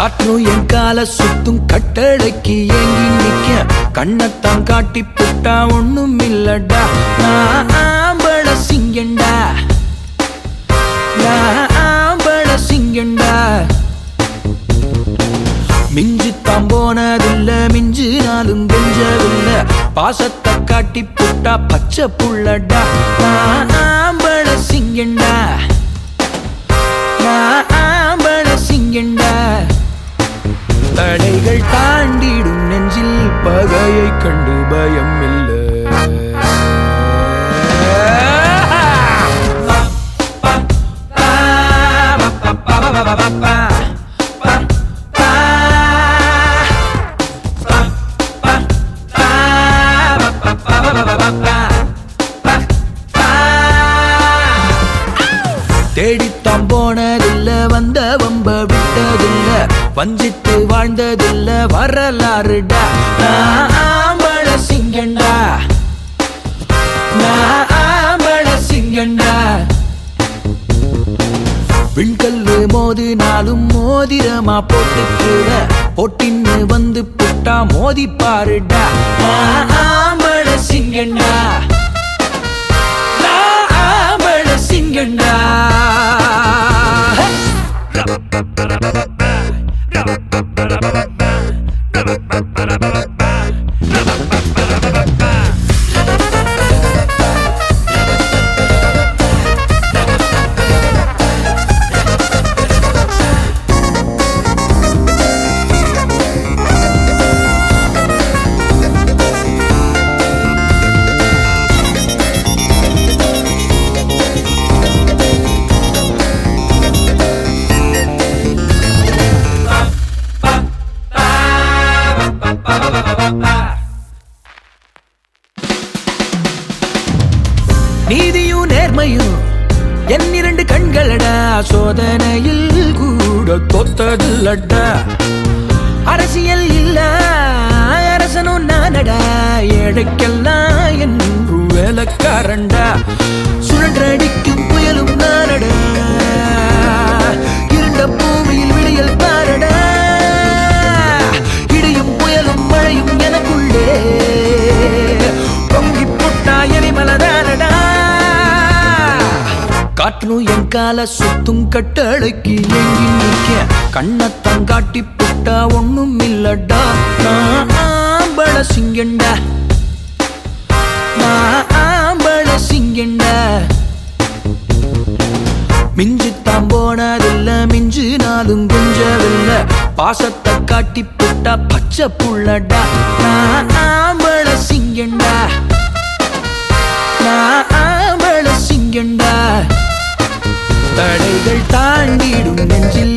காற்றும் என் கால சுத்தும் கட்டளைக்கு ஏங்கி நிக்க கண்ணத்தான் காட்டி புட்டா ஒண்ணும் இல்லடா நான் ஆம்பள சிங்கண்டா நான் ஆம்பள சிங்கண்டா மிஞ்சித்தான் போனதில்ல மிஞ்சினாலும் கெஞ்சவில்ல பாசத்தை காட்டி புட்டா பச்சை புள்ளடா நான் ஆம்பள சிங்கண்டா நான் ஆம்பள சிங்கண்டா தடைகள் தாண்டிடும் நெஞ்சில் பகையை கண்டு பயம் இல்லை தேடித்தான் போனதில்ல வந்த வம்ப விட்டதில்ல வஞ்சித்து வாழ்ந்ததில்ல வரலாறுடா நான் ஆம்பள சிங்கண்டா நான் ஆம்பள சிங்கண்டா விண்கல்லு மோதினாலும் மோதிரமா போட்டுக்கிற பொட்டின்னு வந்து புட்டா மோதி பாருடா நான் ஆம்பள சிங்கண்டா நான் ஆம்பள சிங்கண்டா நீதியும் நேர்மையும் என் இரண்டு கண்களடா சோதனையில் கூட தொத்ததில்லடா அரசியல் இல்ல அரசனும் நானடா ஏழைக்கெல்லாம் என்று வேலைக்காரண்டா சுழன்றடிக்கும் புயலும் நானடா இருண்ட பூமியில் விடியல் பாரடா இடியும் புயலும் மழையும் எனக்குள்ளே பொங்கி புட்டா எரிமலதானடா காற்றும் என் கால சுத்தும் கட்டளைக்கு எங்கி நிக்க கண்ணத்தான் காட்டி புட்டா ஒண்ணும் இல்லடா நான் ஆம்பள சிங்கண்டா நான் ஆம்பள சிங்கண்டா மிஞ்சித்தான் போனதில்ல மிஞ்சினாலும் குஞ்சவில்ல பாசத்தை காட்டி புட்டா பச்சை புள்ளடா நான் ஆம்பள சிங்கண்டா நான் ஆம்பள சிங்கண்டா தடைகள் தாண்டிடும் நெஞ்சில்